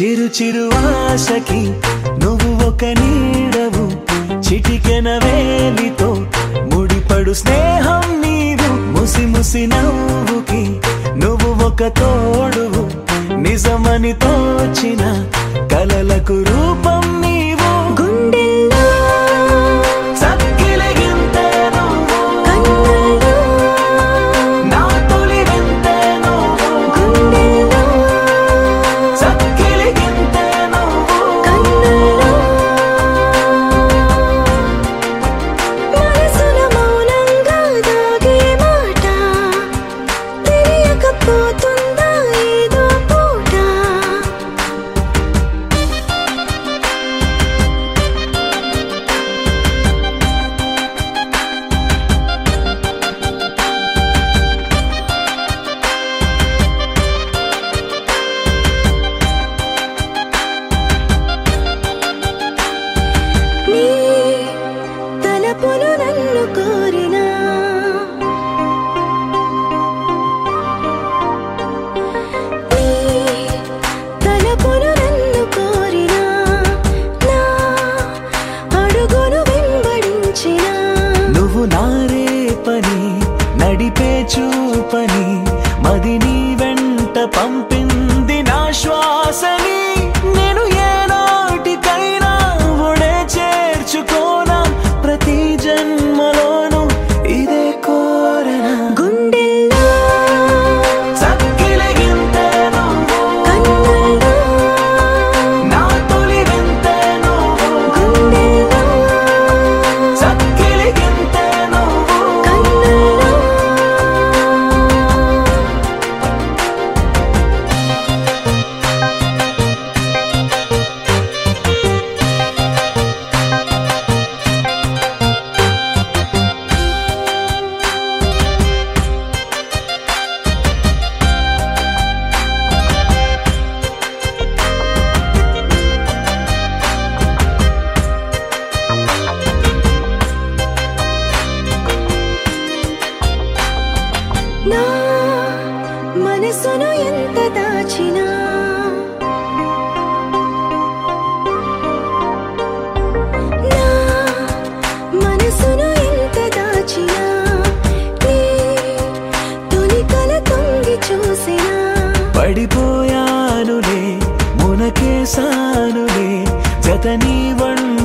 చిరు చిరు ఆశకి నువ్వు ఒక నీడవు చిటికెన వేలితో ముడిపడు స్నేహం నీవు ముసి ముసి నవ్వుకి నువ్వు ఒక తోడువు నిజమని తోచిన కలలకు రూపం నీవు గుండెల్లో చక్కిలిగింతే నువ్వు కన్నుల్లో నా తొలి వింతే నువ్వు గుండెల్లో చక్కిలిగింతే నువ్వు కన్నుల్లో మనసున మౌనంగా దాగే మాట తెలియకపోతుందా ఏదో పూట నీ తలపులు నన్ను కోరినా నీ తలపులు నన్ను కోరినా నా అడుగును వెంబడించినా నువ్వు నారే పని నడిపే చూపని మది నీ వెంట పంపింది నా శ్వాసని నేను ఏనాటికైనా ఒడే చేర్చుకోనా ప్రతి జన్మలోనూ ఇదే కోరనా గుండెల్లో చక్కిలిగింతే నువ్వు కన్నుల్లో నా తొలి వింతే నువ్వు గుండెల్లో చక్కిలిగింతే నువ్వు కన్నుల్లో నా మనసును ఎంత దాచినా నా మనసును ఎంత దాచినా నీ తొలి కల తొంగి చూసినా పడిపోయానులే మునకేసానులే జత నీ వంట